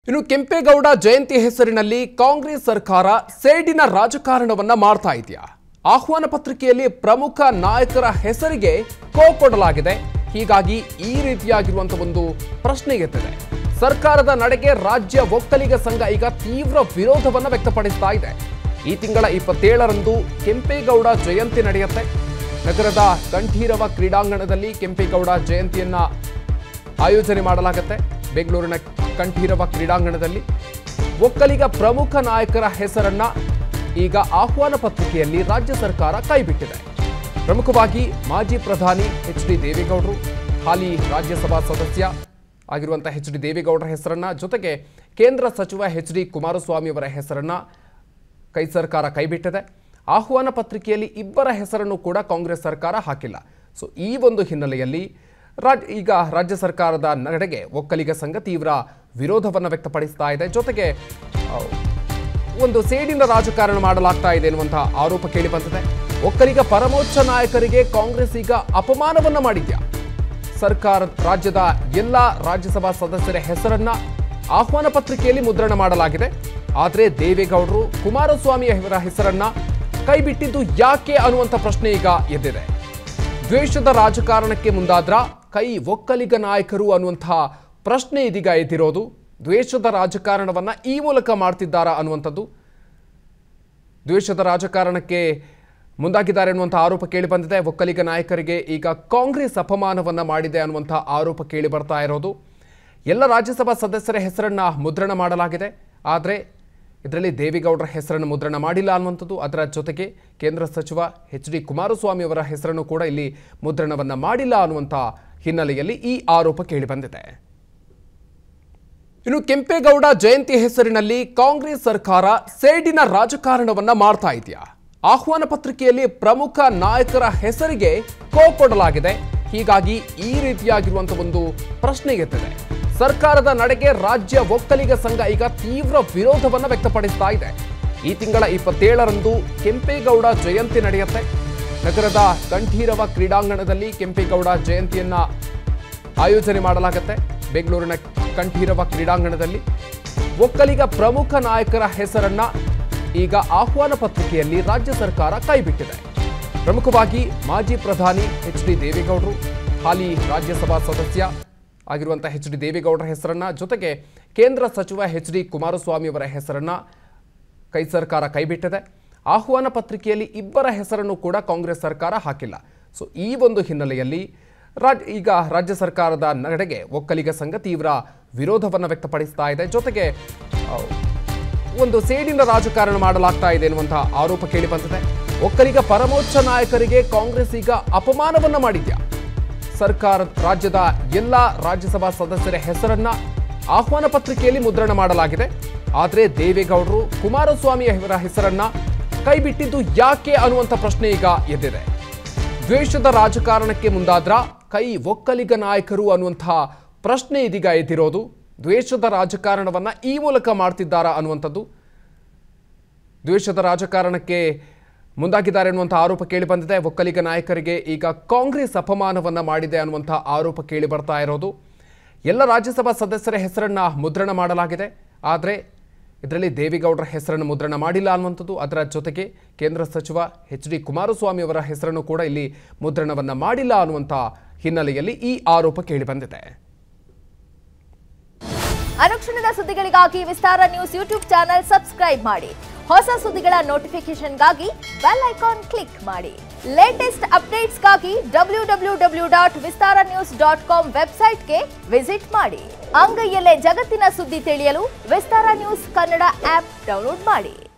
ಇನ್ನು ಕೆಂಪೇಗೌಡ ಜಯಂತಿ ಹೆಸರಿನಲ್ಲಿ ಕಾಂಗ್ರೆಸ್ ಸರ್ಕಾರ ಸೇಡಿನ ರಾಜಕಾರಣವನ್ನ ಮಾಡ್ತಾ ಇದೆಯಾ ಆಹ್ವಾನ ಪತ್ರಿಕೆಯಲ್ಲಿ ಪ್ರಮುಖ ನಾಯಕರ ಹೆಸರಿಗೆ ಕೋ ಕೊಡಲಾಗಿದೆ ಹೀಗಾಗಿ ಈ ರೀತಿಯಾಗಿರುವಂತಹ ಒಂದು ಪ್ರಶ್ನೆ ಎತ್ತಿದೆ ಸರ್ಕಾರದ ನಡೆಗೆ ರಾಜ್ಯ ಒಕ್ಕಲಿಗ ಸಂಘ ಈಗ ತೀವ್ರ ವಿರೋಧವನ್ನ ವ್ಯಕ್ತಪಡಿಸ್ತಾ ಇದೆ ಈ ತಿಂಗಳ ಇಪ್ಪತ್ತೇಳರಂದು ಕೆಂಪೇಗೌಡ ಜಯಂತಿ ನಡೆಯುತ್ತೆ ನಗರದ ಕಂಠೀರವ ಕ್ರೀಡಾಂಗಣದಲ್ಲಿ ಕೆಂಪೇಗೌಡ ಜಯಂತಿಯನ್ನ ಆಯೋಜನೆ ಮಾಡಲಾಗುತ್ತೆ ಬೆಂಗಳೂರಿನ ಕಂಠೀರವ ಕ್ರೀಡಾಂಗಣದಲ್ಲಿ ಒಕ್ಕಲಿಗ ಪ್ರಮುಖ ನಾಯಕರ ಹೆಸರನ್ನ ಈಗ ಆಹ್ವಾನ ಪತ್ರಿಕೆಯಲ್ಲಿ ರಾಜ್ಯ ಸರ್ಕಾರ ಕೈಬಿಟ್ಟಿದೆ ಪ್ರಮುಖವಾಗಿ ಮಾಜಿ ಪ್ರಧಾನಿ ಎಚ್ ಡಿ ದೇವೇಗೌಡರು ಹಾಲಿ ರಾಜ್ಯಸಭಾ ಸದಸ್ಯ ಆಗಿರುವಂತಹ ಎಚ್ ಡಿ ದೇವೇಗೌಡರ ಹೆಸರನ್ನ ಜೊತೆಗೆ ಕೇಂದ್ರ ಸಚಿವ ಎಚ್ ಡಿ ಕುಮಾರಸ್ವಾಮಿ ಅವರ ಹೆಸರನ್ನ ಕೈ ಸರ್ಕಾರ ಕೈಬಿಟ್ಟಿದೆ ಆಹ್ವಾನ ಪತ್ರಿಕೆಯಲ್ಲಿ ಇಬ್ಬರ ಹೆಸರನ್ನು ಕೂಡ ಕಾಂಗ್ರೆಸ್ ಸರ್ಕಾರ ಹಾಕಿಲ್ಲ ಸೊ ಈ ಒಂದು ಹಿನ್ನೆಲೆಯಲ್ಲಿ ರಾಜ್ ಈಗ ರಾಜ್ಯ ಸರ್ಕಾರದ ನಡೆಗೆ ಒಕ್ಕಲಿಗ ಸಂಘ ತೀವ್ರ ವಿರೋಧವನ್ನು ವ್ಯಕ್ತಪಡಿಸ್ತಾ ಇದೆ ಜೊತೆಗೆ ಆ, ಒಂದು ಸೇಡಿನ ರಾಜಕಾರಣ ಮಾಡಲಾಗ್ತಾ ಇದೆ ಎನ್ನುವಂತಹ ಆರೋಪ ಕೇಳಿ ಬಂದಿದೆ ಒಕ್ಕಲಿಗ ಪರಮೋಚ್ಚ ನಾಯಕರಿಗೆ ಕಾಂಗ್ರೆಸ್ ಈಗ ಅಪಮಾನವನ್ನ ಮಾಡಿದ್ಯಾ ಸರ್ಕಾರ ರಾಜ್ಯದ ಎಲ್ಲ ರಾಜ್ಯಸಭಾ ಸದಸ್ಯರ ಹೆಸರನ್ನ ಆಹ್ವಾನ ಪತ್ರಿಕೆಯಲ್ಲಿ ಮುದ್ರಣ ಮಾಡಲಾಗಿದೆ ಆದರೆ ದೇವೇಗೌಡರು ಕುಮಾರಸ್ವಾಮಿ ಅವರ ಹೆಸರನ್ನ ಕೈಬಿಟ್ಟಿದ್ದು ಯಾಕೆ ಅನ್ನುವಂಥ ಪ್ರಶ್ನೆ ಈಗ ಎದ್ದಿದೆ ದ್ವೇಷದ ರಾಜಕಾರಣಕ್ಕೆ ಮುಂದಾದ್ರ ಕೈ ಒಕ್ಕಲಿಗ ನಾಯಕರು ಅನ್ನುವಂತಹ ಪ್ರಶ್ನೆ ಇದೀಗ ಎದ್ದಿರೋದು ದ್ವೇಷದ ರಾಜಕಾರಣವನ್ನ ಈ ಮೂಲಕ ಮಾಡ್ತಿದ್ದಾರಾ ಅನ್ನುವಂಥದ್ದು ದ್ವೇಷದ ರಾಜಕಾರಣಕ್ಕೆ ಮುಂದಾಗಿದ್ದಾರೆ ಅನ್ನುವಂಥ ಆರೋಪ ಕೇಳಿ ಬಂದಿದೆ ಒಕ್ಕಲಿಗ ನಾಯಕರಿಗೆ ಈಗ ಕಾಂಗ್ರೆಸ್ ಅಪಮಾನವನ್ನ ಮಾಡಿದೆ ಅನ್ನುವಂಥ ಆರೋಪ ಕೇಳಿ ಬರ್ತಾ ಇರೋದು ಎಲ್ಲ ರಾಜ್ಯಸಭಾ ಸದಸ್ಯರ ಹೆಸರನ್ನ ಮುದ್ರಣ ಮಾಡಲಾಗಿದೆ ಆದರೆ ಇದರಲ್ಲಿ ದೇವೇಗೌಡರ ಹೆಸರನ್ನು ಮುದ್ರಣ ಮಾಡಿಲ್ಲ ಅನ್ನುವಂಥದ್ದು ಅದರ ಜೊತೆಗೆ ಕೇಂದ್ರ ಸಚಿವ ಎಚ್ ಡಿ ಕುಮಾರಸ್ವಾಮಿ ಅವರ ಹೆಸರನ್ನು ಕೂಡ ಇಲ್ಲಿ ಮುದ್ರಣವನ್ನ ಮಾಡಿಲ್ಲ ಅನ್ನುವಂಥ ಹಿನ್ನೆಲೆಯಲ್ಲಿ ಈ ಆರೋಪ ಕೇಳಿ ಬಂದಿದೆ ಇನ್ನು ಕೆಂಪೇಗೌಡ ಜಯಂತಿ ಹೆಸರಿನಲ್ಲಿ ಕಾಂಗ್ರೆಸ್ ಸರ್ಕಾರ ಸೇಡಿನ ರಾಜಕಾರಣವನ್ನ ಮಾಡ್ತಾ ಇದೆಯಾ ಆಹ್ವಾನ ಪತ್ರಿಕೆಯಲ್ಲಿ ಪ್ರಮುಖ ನಾಯಕರ ಹೆಸರಿಗೆ ಕೋ ಕೊಡಲಾಗಿದೆ ಹೀಗಾಗಿ ಈ ರೀತಿಯಾಗಿರುವಂತಹ ಒಂದು ಪ್ರಶ್ನೆ ಎತ್ತಿದೆ ಸರ್ಕಾರದ ನಡೆಗೆ ರಾಜ್ಯ ಒಕ್ಕಲಿಗ ಸಂಘ ಈಗ ತೀವ್ರ ವಿರೋಧವನ್ನ ವ್ಯಕ್ತಪಡಿಸ್ತಾ ಇದೆ ಈ ತಿಂಗಳ ಇಪ್ಪತ್ತೇಳರಂದು ಕೆಂಪೇಗೌಡ ಜಯಂತಿ ನಡೆಯುತ್ತೆ ನಗರದ ಕಂಠೀರವ ಕ್ರೀಡಾಂಗಣದಲ್ಲಿ ಕೆಂಪೇಗೌಡ ಜಯಂತಿಯನ್ನ ಆಯೋಜನೆ ಮಾಡಲಾಗುತ್ತೆ ಬೆಂಗಳೂರಿನ ಕಂಠೀರವ ಕ್ರೀಡಾಂಗಣದಲ್ಲಿ ಒಕ್ಕಲಿಗ ಪ್ರಮುಖ ನಾಯಕರ ಹೆಸರನ್ನ ಈಗ ಆಹ್ವಾನ ಪತ್ರಿಕೆಯಲ್ಲಿ ರಾಜ್ಯ ಸರ್ಕಾರ ಕೈಬಿಟ್ಟಿದೆ ಪ್ರಮುಖವಾಗಿ ಮಾಜಿ ಪ್ರಧಾನಿ ಎಚ್ ಡಿ ದೇವೇಗೌಡರು ಹಾಲಿ ರಾಜ್ಯಸಭಾ ಸದಸ್ಯ ಆಗಿರುವಂತಹ ಎಚ್ ಡಿ ದೇವೇಗೌಡರ ಹೆಸರನ್ನ ಜೊತೆಗೆ ಕೇಂದ್ರ ಸಚಿವ ಎಚ್ ಡಿ ಕುಮಾರಸ್ವಾಮಿ ಅವರ ಹೆಸರನ್ನ ಕೈ ಸರ್ಕಾರ ಕೈಬಿಟ್ಟಿದೆ ಆಹ್ವಾನ ಪತ್ರಿಕೆಯಲ್ಲಿ ಇಬ್ಬರ ಹೆಸರನ್ನು ಕೂಡ ಕಾಂಗ್ರೆಸ್ ಸರ್ಕಾರ ಹಾಕಿಲ್ಲ ಸೊ ಈ ಒಂದು ಹಿನ್ನೆಲೆಯಲ್ಲಿ ರಾಜ್ ಈಗ ರಾಜ್ಯ ಸರ್ಕಾರದ ನಡೆಗೆ ಒಕ್ಕಲಿಗ ಸಂಘ ತೀವ್ರ ವಿರೋಧವನ್ನು ವ್ಯಕ್ತಪಡಿಸ್ತಾ ಇದೆ ಜೊತೆಗೆ ಆ, ಒಂದು ಸೇಡಿನ ರಾಜಕಾರಣ ಮಾಡಲಾಗ್ತಾ ಇದೆ ಎನ್ನುವಂತಹ ಆರೋಪ ಕೇಳಿ ಬಂದಿದೆ ಒಕ್ಕಲಿಗ ಪರಮೋಚ್ಚ ನಾಯಕರಿಗೆ ಕಾಂಗ್ರೆಸ್ ಈಗ ಅಪಮಾನವನ್ನ ಮಾಡಿದ್ಯಾ ಸರ್ಕಾರ ರಾಜ್ಯದ ಎಲ್ಲ ರಾಜ್ಯಸಭಾ ಸದಸ್ಯರ ಹೆಸರನ್ನ ಆಹ್ವಾನ ಪತ್ರಿಕೆಯಲ್ಲಿ ಮುದ್ರಣ ಮಾಡಲಾಗಿದೆ ಆದರೆ ದೇವೇಗೌಡರು ಕುಮಾರಸ್ವಾಮಿ ಅವರ ಹೆಸರನ್ನ ಕೈಬಿಟ್ಟಿದ್ದು ಯಾಕೆ ಅನ್ನುವಂಥ ಪ್ರಶ್ನೆ ಈಗ ಎದ್ದಿದೆ ದ್ವೇಷದ ರಾಜಕಾರಣಕ್ಕೆ ಮುಂದಾದ್ರ ಕೈ ಒಕ್ಕಲಿಗ ನಾಯಕರು ಅನ್ನುವಂತಹ ಪ್ರಶ್ನೆ ಇದೀಗ ಎದ್ದಿರೋದು ದ್ವೇಷದ ರಾಜಕಾರಣವನ್ನ ಈ ಮೂಲಕ ಮಾಡ್ತಿದ್ದಾರಾ ಅನ್ನುವಂಥದ್ದು ದ್ವೇಷದ ರಾಜಕಾರಣಕ್ಕೆ ಮುಂದಾಗಿದ್ದಾರೆ ಅನ್ನುವಂಥ ಆರೋಪ ಕೇಳಿ ಬಂದಿದೆ ಒಕ್ಕಲಿಗ ನಾಯಕರಿಗೆ ಈಗ ಕಾಂಗ್ರೆಸ್ ಅಪಮಾನವನ್ನ ಮಾಡಿದೆ ಅನ್ನುವಂಥ ಆರೋಪ ಕೇಳಿ ಬರ್ತಾ ಇರೋದು ಎಲ್ಲ ರಾಜ್ಯಸಭಾ ಸದಸ್ಯರ ಹೆಸರನ್ನ ಮುದ್ರಣ ಮಾಡಲಾಗಿದೆ ಆದರೆ ಇದರಲ್ಲಿ ದೇವೇಗೌಡರ ಹೆಸರನ್ನು ಮುದ್ರಣ ಮಾಡಿಲ್ಲ ಅನ್ನುವಂಥದ್ದು ಅದರ ಜೊತೆಗೆ ಕೇಂದ್ರ ಸಚಿವ ಎಚ್ ಡಿ ಕುಮಾರಸ್ವಾಮಿ ಅವರ ಹೆಸರನ್ನು ಕೂಡ ಇಲ್ಲಿ ಮುದ್ರಣವನ್ನ ಮಾಡಿಲ್ಲ ಅನ್ನುವಂಥ ಹಿನ್ನೆಲೆಯಲ್ಲಿ ಈ ಆರೋಪ ಕೇಳಿ ಬಂದಿದೆ ಅನುಕ್ಷಣದ ಸುದ್ದಿಗಳಿಗಾಗಿ Vistara news YouTube channel subscribe ಮಾಡಿ ಹೊಸ ಸುದ್ದಿಗಳ ನೋಟಿಫಿಕೇಶನ್ಗಾಗಿ ಬೆಲ್ ಐಕಾನ್ ಕ್ಲಿಕ್ ಮಾಡಿ ಲೇಟೆಸ್ಟ್ ಅಪ್ಡೇಟ್ಸ್ಗಾಗಿ W W W dot Vistara news dot com ವೆಬ್ಸೈಟ್ಗೆ ವಿಸಿಟ್ ಮಾಡಿ ಅಂಗೈಯಲ್ಲೇ ಜಗತ್ತಿನ ಸುದ್ದಿ ತಿಳಿಯಲು Vistara news Kannada app download ಮಾಡಿ